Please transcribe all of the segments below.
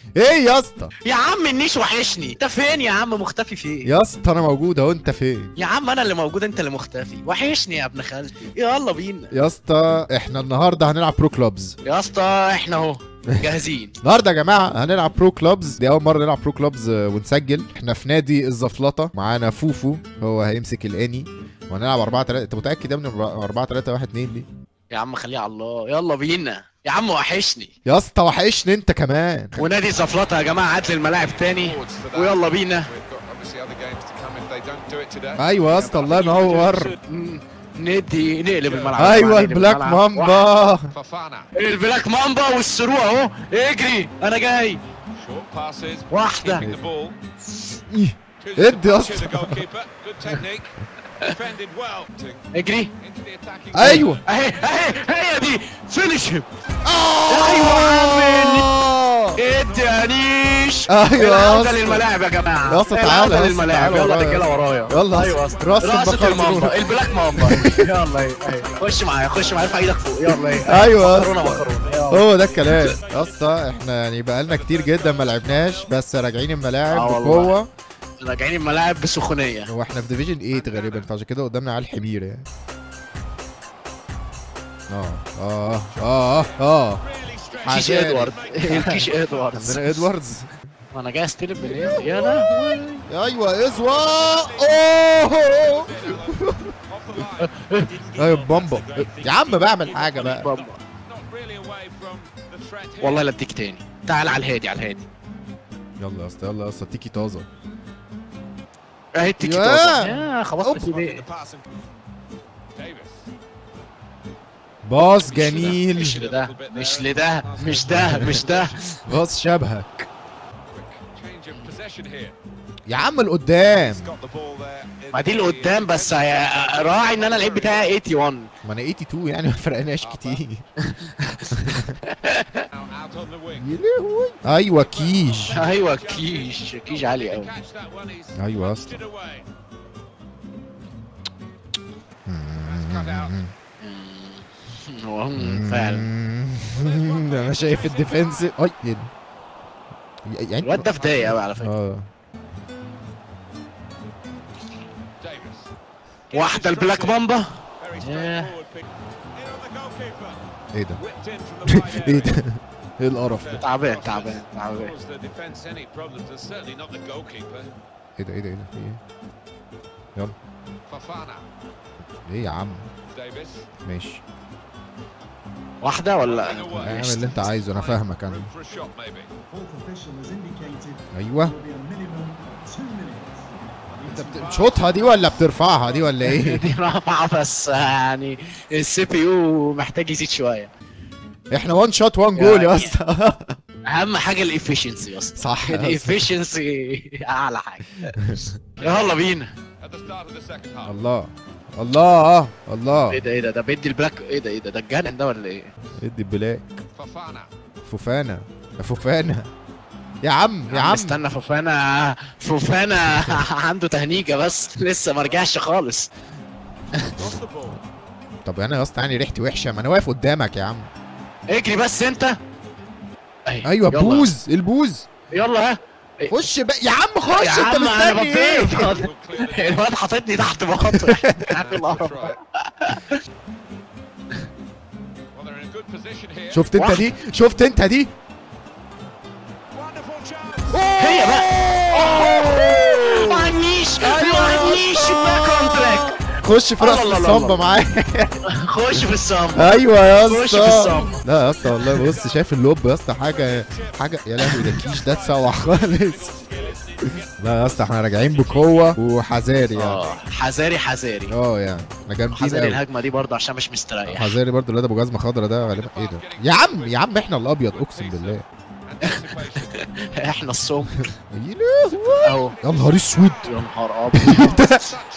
ايه يا اسطى يا عم النيش وحشني انت فين يا عم مختفي فين يا اسطى انا موجود اهو انت فين يا عم انا اللي موجود انت اللي مختفي وحشني يا ابن خالتي يلا بينا يا اسطى احنا النهارده هنلعب برو كلوبز يا اسطى احنا اهو جاهزين النهارده يا جماعه هنلعب برو كلوبز دي اول مره نلعب برو كلوبز آه، ونسجل احنا في نادي الزفلطه معانا فوفو هو هيمسك الاني وهنلعب 4 3 انت متاكد يا ابني 4 3 1 2 دي يا عم خليها على الله يلا بينا يا عم وحشني يا اسطى وحشني انت كمان ونادي زفلطه يا جماعه هات لي الملاعب تاني ويلا بينا ايوه يا اسطى الله ينور م- ندي نقلب الملعب ايوه نقلب البلاك الملعب. مامبا البلاك مامبا والسرو اهو اجري انا جاي واحده إيه. ادي يا اسطى اجري ايوه اهي اهي هي دي فينيش هيم ايوه ادي يا نيش أيوة يا العودة اسطى. للملاعب يا جماعه يا اسطى تعالى العودة يا اسطى، للملاعب تعالى يلا ورايا. رجاله ورايا يلا ايوه يا راس اسطى. راسة البقرة المامبا تروح. البلاك مامبا يلا ايه ايه. خش معايا خش معايا ارفع ايدك فوق يلا ايه ايوه يا مكرونه اسطى. مكرونه يلا هو ده الكلام يا اسطى احنا يعني بقالنا كتير جدا ما لعبناش بس راجعين الملاعب آه والله. بقوه راجعين الملاعب بسخونيه هو احنا في ديفيجن 8 غالبا فعشان كده قدامنا عيال حمير يعني اه اه اه اه كيش حزاري. ادوارد الكيش ادوارد عندنا ادواردز انا جاي استلم منين يا لهوي ايوه ازوا اوه ايوه بامبا يا عم بعمل حاجه بقى بابا. والله لا اديك تاني تعال على الهادي على الهادي يلا يا اسطى يلا يا اسطى تيكي طازه اهي التيكي يا. توكا. يا خبطت أوب. في ايديه باص مش جميل لده مش لده مش ده مش ده باص شبهك يا عم لقدام ما دي اللي قدام بس هي- راعي ان انا العيب بتاعي 81 ما انا 82 يعني ما فرقناش كتير يا لهوي ايوه كيش ايوه كيش كيش عالي قوي ايوه يا اسطى فعلا انا شايف الديفنس اي إيه ده؟ يعني الواد ده فداية قوي على فكره اه واحده البلاك مامبا ياه. ايه ده ايه ده ايه القرف ده تعبان تعبان تعبان ايه ده ايه ده ايه ده في ايه يلا ايه يا عم ماشي واحده ولا اعمل اللي انت عايزه انا فاهمك انا Fourth official has indicated ايوه there will be a minimum two minutes. انت بتشوطها دي ولا بترفعها دي ولا ايه دي رافعه بس يعني السي بي يو محتاج يزيد شويه احنا وان شوت وان جول يا اسطى اهم حاجه الافشنسي يا اسطى صح يا اسطى. الافشنسي اعلى حاجه يلا بينا الله الله الله ايه ده ايه ده ده بيدي البلاك ايه ده ايه ده ده الجنن ده ولا ايه ادي البلاك فوفانا يا فوفانا يا عم يا عم استنى فوفانا فوفانا عنده تهنيجه بس لسه ما رجعش خالص طب انا يا اسطى يعني ريحتي وحشه ما انا واقف قدامك يا عم اجري بس انت أهي، ايوه يلا. بوز البوز يلا ها خش بقى يا عم خش يا انت عم انا مستني ايه بطير الواد حاططني تحت بطن شفت انت دي شفت انت دي هي بقى معنيش معنيش باك اون تراك خش في راس الله الله الصمبه الله. معايا خش في الصم ايوه يا خش في اسطى الصمت. لا يا اسطى والله بص شايف اللوب يا اسطى حاجه حاجه يا لهوي ده كيش ده اتسوح خالص لا يا اسطى احنا راجعين بقوه وحذاري يعني اه حذاري حذاري اه يعني احنا جامدين حذاري قوي الهجمه دي برضه عشان مش مستريح حذاري برضو الواد ابو جزمه خضرا ده غالبا ايه ده يا عم يا عم احنا الابيض اقسم بالله احنا الصم يا لهوي اهو يا نهار اسود يا نهار ابيض ده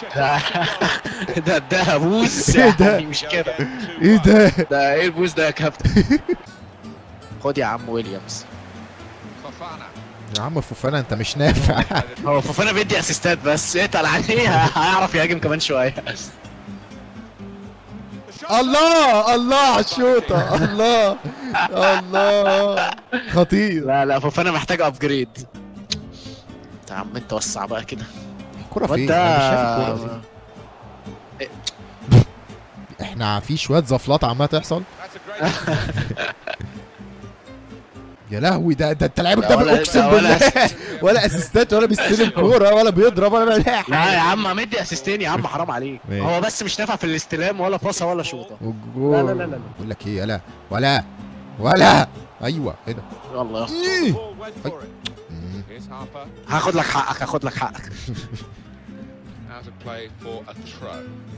ده ده بوس إيه ده؟ يعني مش كده ايه ده ده ايه البوس ده يا كابتن خد يا عم ويليامز يا عم فوفانا انت مش نافع هو فوفانا بيدي اسيستات بس اتقل عليه هيعرف يهاجم كمان شويه الله الله على الشوطه الله الله خطير لا لا فوفانا محتاج ابجريد يا عم انت وسع بقى كده الكوره الواد فين انا مش شايف الكوره ده فين احنا في شويه زفلات عماله تحصل يا لهوي ده ده انت لعيبك ده ده ولا- اقسم ده ولا بالله ولا اسيستات ولا بيستلم كوره ولا بيضرب ولا بيعمل اي لا يا حاجه عم مدي اسيستين يا عم حرام عليك ماشي. هو بس مش نافع في الاستلام ولا باصه ولا شوطه والجول. لا لا لا لا. بقول لك ايه يلا ولا ولا ايوه ايه ده يلا يا اسطى. إيه. Ball went for it. مم. Here's Harper. هاخد لك حقك هاخد لك حقك Out of play for a throw.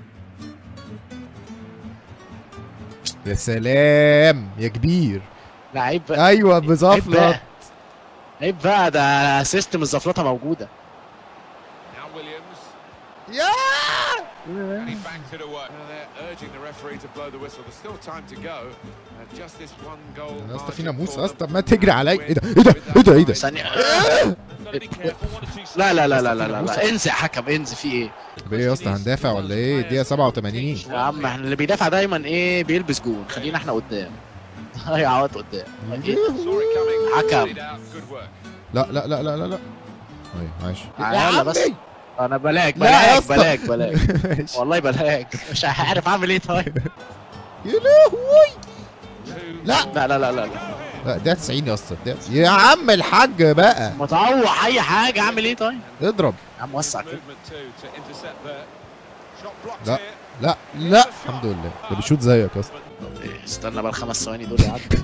يا سلام يا كبير لا عيب بقى ايوه عيب بزفلت بقى عيب بقى ده سيستم الزفلطه موجوده Now Williams. يا And he banks it away. And they're urging the referee to blow the whistle. There's still time to go. Uh, just this one goal. يا اسطى في margin ناموس for يا اسطى them. ما تجري عليا ايه ده ايه ده ايه ده ايه ده ثانيه Gotta be careful. One or two لا لا لا لا في لا لا, ناموسة. لا. انزع حكم انزع في ايه طب ايه يا اسطى هندافع ولا ايه دقيقه 87 يا عم احنا اللي بيدافع دايما ايه بيلبس جون خلينا احنا قدام هي عوض قدام أكيد. Saw it coming. حكم. Put it out. Good work. لا لا لا لا لا لا ايوه ماشي يلا بس انا بلاك لا يا بلاك اسطى. بلاك بلاك ماشي. والله بلاك مش عارف اعمل ايه طيب يا لهوي Two. لا لا لا لا لا لا لا ده 90 يا اسطى ده- يا عم الحاج بقى متعوح اي حاجه اعمل ايه طيب اضرب يا عم وسع كده Movement too to intercept there. Shot blocked لا. here. لا لا الحمد لله ده بيشوط زيك يا اسطى طب إيه، استنى بقى الخمس ثواني دول يعدوا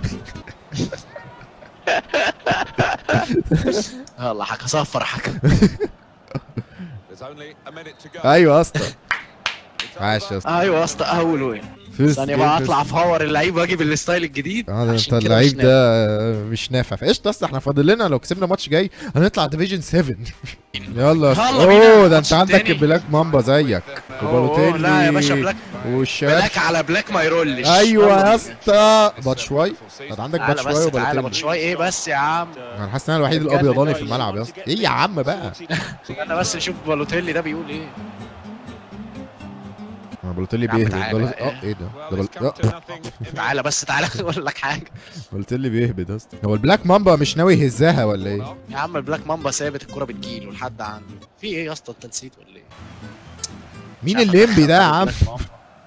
يلا حكى صفر حكم There's only a minute to go. ايوه يا اسطى It's عاش يا over. اسطى ايوه يا اسطى اول وين فيرست ثانيه جيم، بقى فيرست اطلع فاور اللعيب واجيب الستايل الجديد اه ده انت عشان كده اللعيب مش نافع. ده مش نافع فقشطه اصل احنا فاضل لنا لو كسبنا ماتش جاي هنطلع ديفيجن 7 يلا يا اسطى. يلا بينا، اوه ده انت الماتش عندك التاني. بلاك مامبا زيك أوه، أوه، لا يا باشا بلاك والشباب بلاك على بلاك ما يرولش ايوه يلا يا بينا. اسطى باتشواي Season. ده عندك تعالى باتشواي بس تعالى وبالوتيلي باتشواي ايه بس يا عم انا حاسس ان انا الوحيد الابيضاني في الملعب يا اسطى ايه يا عم بقى انا بس نشوف بالوتيلي ده بيقول ايه انا بالوتيلي يا عم بيهبد تعالى. بلو- اه ايه ده Well, ده it's بل... come to آه، nothing. in تعالى بس تعالى اقول لك حاجه بالوتيلي بيهبد يا اسطى هو البلاك مامبا مش ناوي يهزها ولا ايه يا عم البلاك مامبا ثابت الكرة بتجيله لحد عنده في ايه يا اسطى انت نسيت ولا ايه مين الليمبي ده يا عم بلاك مامبا.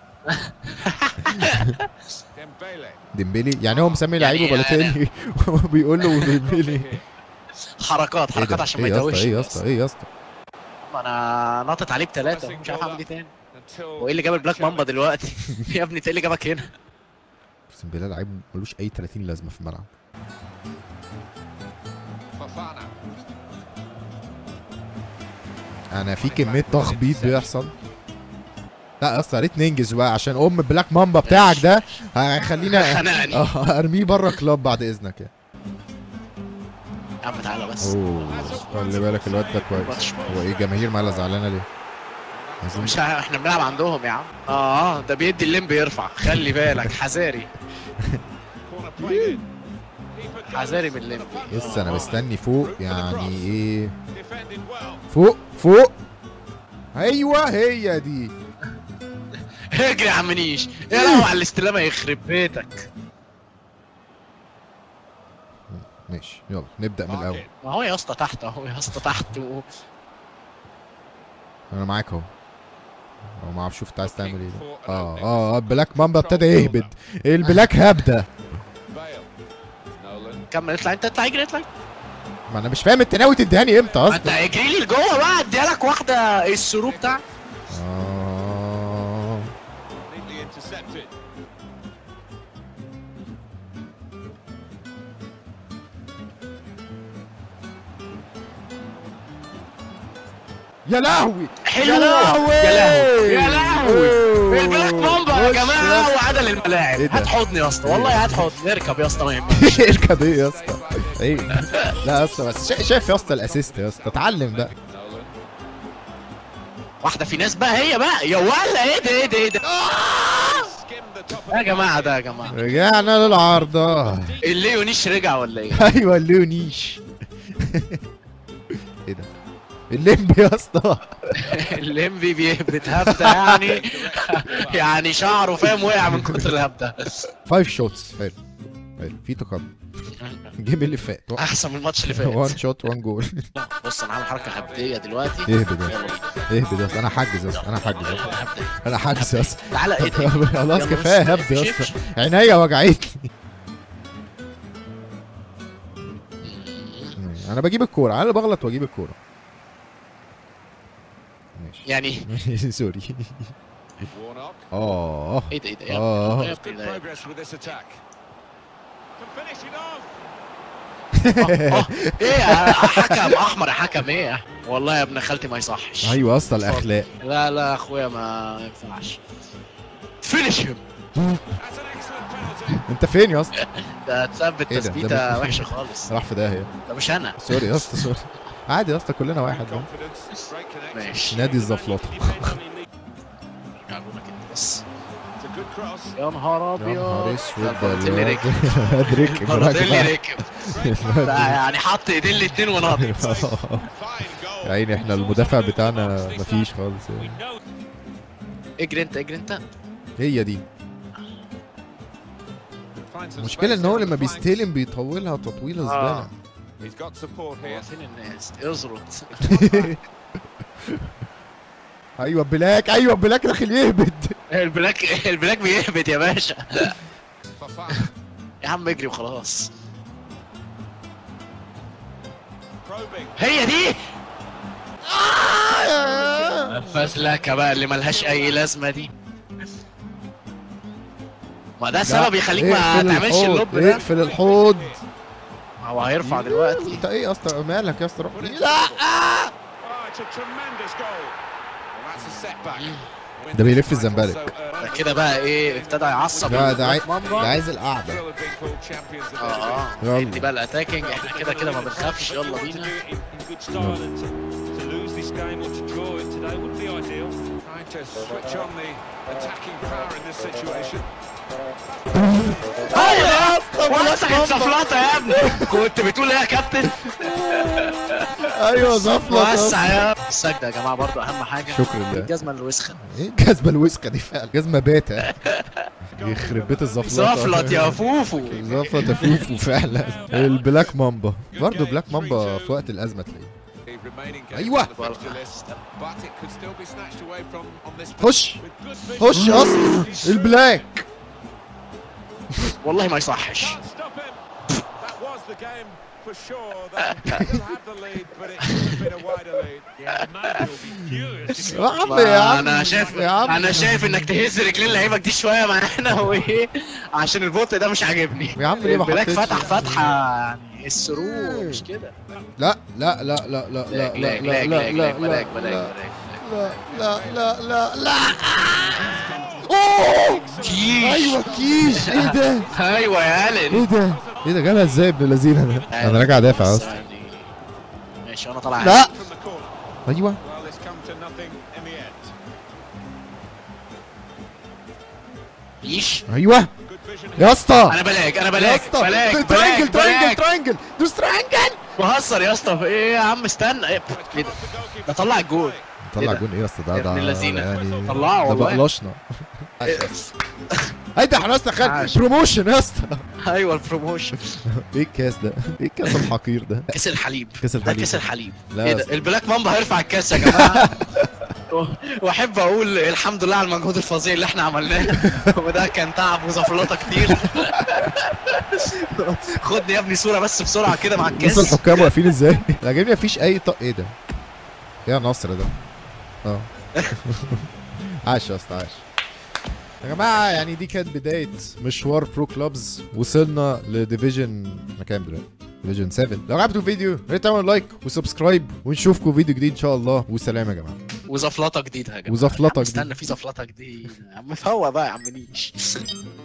Dembele. ديمبلي يعني هو مسمي لعيبه يعني- بالوتيلي وبيقول له ديمبلي حركات ايه حركات ده عشان ما ايه يا يتوهش اسطى ايه يا الناس. اسطى ايه يا اسطى ما انا ناطط عليه بثلاثه مش عارف اعمل ايه تاني Until هو ايه اللي جاب البلاك مامبا دلوقتي يا ابني انت ايه اللي جابك هنا اقسم بالله لعيب ملوش اي 30 لازمه في الملعب Fofana. انا في كميه تخبيط بيحصل لا يا اسطى يا ريت ننجز بقى عشان ام البلاك مامبا بتاعك ده هيخلينا خنقني اه ارميه بره كلاب بعد اذنك يعني يا عم تعالى بس اوه خلي بالك الواد ده كويس ماتش هو ايه جماهير مالها زعلانه ليه؟ عايزين- مش ه- احنا بنلعب عندهم يا عم اه ده بيدي الليمب يرفع خلي بالك حذاري Corner played in. Keeper goes. حذاري من الليمب لسه انا مستني فوق يعني ايه Defended well. فوق فوق ايوه هي دي اجري يا عم نيش يا لهوي على الاستلامه يخرب بيتك ماشي يلا نبدا من الاول Parkin. ما هو يا اسطى تحت اهو يا اسطى تحت و... انا معاك اهو هو ما اعرفش شوف انت عايز تعمل ايه ده. For an اه opening. اه البلاك مامبا ابتدى يهبد البلاك هبده Bale. Nolan. كمل اطلع انت اطلع اجري اطلع ما انا مش فاهم انت ناوي تديهاني امتى ما انت اصلا اجري لي لجوه بقى اديها لك واحده السرو بتاع اه Neatly intercepted. يا لهوي حلو يا لهوي يا لهوي يا لهوي أوه. البلاك مامبا يا وش جماعه يا وعدل الملاعب إيه ده؟ هات حضني يا اسطى والله هات حضني اركب يا اسطى ما يهمكش اسطى. اركب ايه يا اسطى ايه لا يا اسطى بس شا- شايف يا اسطى الاسيست يا اسطى اتعلم بقى Nolan. واحده في ناس بقى هي بقى يا ولا ايه ده ايه ده ايه ده Skimmed the top of يا جماعه ده يا جماعه رجعنا للعارضة الليونيش رجع ولا ايه ايوه الليونيش ايه ده الليمبي يا اسطى الليمبي بي- بتهبده يعني يعني شعره فاهم وقع من كتر الهبده فايف شوتس حلو حلو في تقدم الجيم اللي فات احسن من الماتش اللي فات وان شوت وان جول بص انا هعمل حركه هبديه دلوقتي اهبد يا يلا اسطى بينا اهبد يا اسطى انا حاجز يا اسطى انا حاجز يا اسطى هبدة. انا حاجز يا اسطى تعالى ايه ده خلاص يلا كفايه بص، هبد يا شيب- اسطى عينيا وجعتني انا بجيب الكوره انا اللي بغلط واجيب الكوره ماشي يعني سوري Warnock. اه ايه ده ايه ده يا اه ابني، يا Good ابني ده- progress with this attack. Can finish it off. آه، آه، ايه يا حكم احمر يا حكم ايه والله يا ابن خالتي ما يصحش ايوه يا اسطى الاخلاق لا لا يا اخويا ما ينفعش فينيش هيم That's an excellent penalty. انت فين يا اسطى ده تثبت إيه ده؟ ده تثبيته مش- وحشه خالص راح في داهيه ده مش انا سوري يا اسطى سوري عادي يا اسطى كلنا واحد بقى. Confidence. Great connection. ماشي نادي الزفلطه يعجبك انت بس It's a good cross. يا نهار يا ابيض نهار اسود ده ده البارتيلي الواد- ركب الواد ركب البارتيلي راجع. ركب ده يعني حط ايدين الاتنين ونط Fine goal. يا عيني احنا المدافع بتاعنا مفيش خالص يعني. اجري انت اجري انت هي دي Finds some المشكلة space ان هو down لما the flanks. بيستلم بيطولها تطويلة زبالة He's got support هو here. فين الناس ازرط ايوه بلاك ايوه بلاك داخل يهبد البلاك البلاك بيهبط يا باشا Fafana. يا عم اجري وخلاص Probing. هي دي الفزلكه بقى اللي ملهاش اي لازمه دي ما ده سبب يخليك ما اقفل تعملش الحوض، اللوب ده اقفل الحوض هو هيرفع دلوقتي انت ايه اصلا مالك يا اسطى روح- لا Oh, it's a tremendous goal. Well, that's a setback. ده بيلف الزمبلك. ده كده بقى ايه ابتدى يعصب لا ده عاي- البلاك ده مامبا. عايز القعدة Still have been called champions of اه their اه يلا. ادي بقى الاتاكينج احنا كده كده ما بنخافش يلا بينا Trying to switch on the attacking power in this situation. ايوه يا اسطى وسخ الزفلطه يا ابني كنت بتقول ايه يا كابتن ايوه زفلة وسع يا السجده يا جماعه برضو اهم حاجه شكرا لله الجزمه الوسخه ايه الجزمة الوسخة دي فعلا جزمة باتا يخرب بيت الزفلطة زفلط يا فوفو زفلة فوفو فعلا البلاك مامبا برضه بلاك مامبا في وقت الازمة تلاقيه The remaining games أيوة. on the fixture list, but it could still be snatched away from on this خش with good خش vision. يا اسطى البلاك والله ما يصحش Can't stop him. That was the game for sure. They still have the lead, but it could have been a wider lead. يا عم يا عم انا شايف يا عم انا شايف انك تهز رجلين لعيبك دي شويه معانا وايه عشان البوت ده مش عاجبني يا عم ليه ما البلاك حطيتش؟ فتح فتحه يعني السرور مش كده لا لا لا لا لا لا لاج لا لاج لا لاج لا لاج لا بلاك لا بلاك لا لا لا لا لا اوه كيش ايوه كيش ايه ده ايوه يا الين ايه ده ايه ده جابها ازاي ابن اللذينه ده انا راجع دافع يا اسطى ماشي وانا طالع لا From the corner. ايوه Well, it's come to nothing in the end. كيش ايوه Good vision. يا اسطى انا بلاك انا يا بلاك اسطى بلاك ترانجل بلاك ترانجل بلاك ترانجل دوس ترانجل بهزر يا اسطى في ايه يا عم استنى ايه إيه ده ده طلع الجول طلع إيه ده؟ جون ايه يا اسطى ده يا ده ابن اللذينة. يعني طلعه ده والله. بقلشنا إيه؟ ايه ده احنا يا اسطى خد عاش. بروموشن يا اسطى ايوه البروموشن ايه الكاس ده ايه الكاس الحقير ده كاس الحليب كاس ده الحليب كاس الحليب لا ايه يا ده اسطى. البلاك مامبا هيرفع الكاس يا جماعه و- واحب اقول الحمد لله على المجهود الفظيع اللي احنا عملناه وده كان تعب وزفلطه كتير خدني يا ابني صوره بس بسرعه كده مع بص الكاس الحكام واقفين ازاي لا عاجبني مفيش اي طق ايه ده يا نصر ده اه عاش يا اسطى عاش يا جماعه يعني دي كانت بدايه مشوار برو كلوبز وصلنا لديفيجن مكان دلوقتي ديفيجن 7 لو عجبتوا الفيديو يا ريت تعملوا لايك وسبسكرايب ونشوفكم فيديو جديد ان شاء الله وسلام يا جماعه وزفلطه جديده يا جماعه وزفلطة يا عم جديدة. استنى في زفلطه جديده يا عم فوق بقى يا عم نيش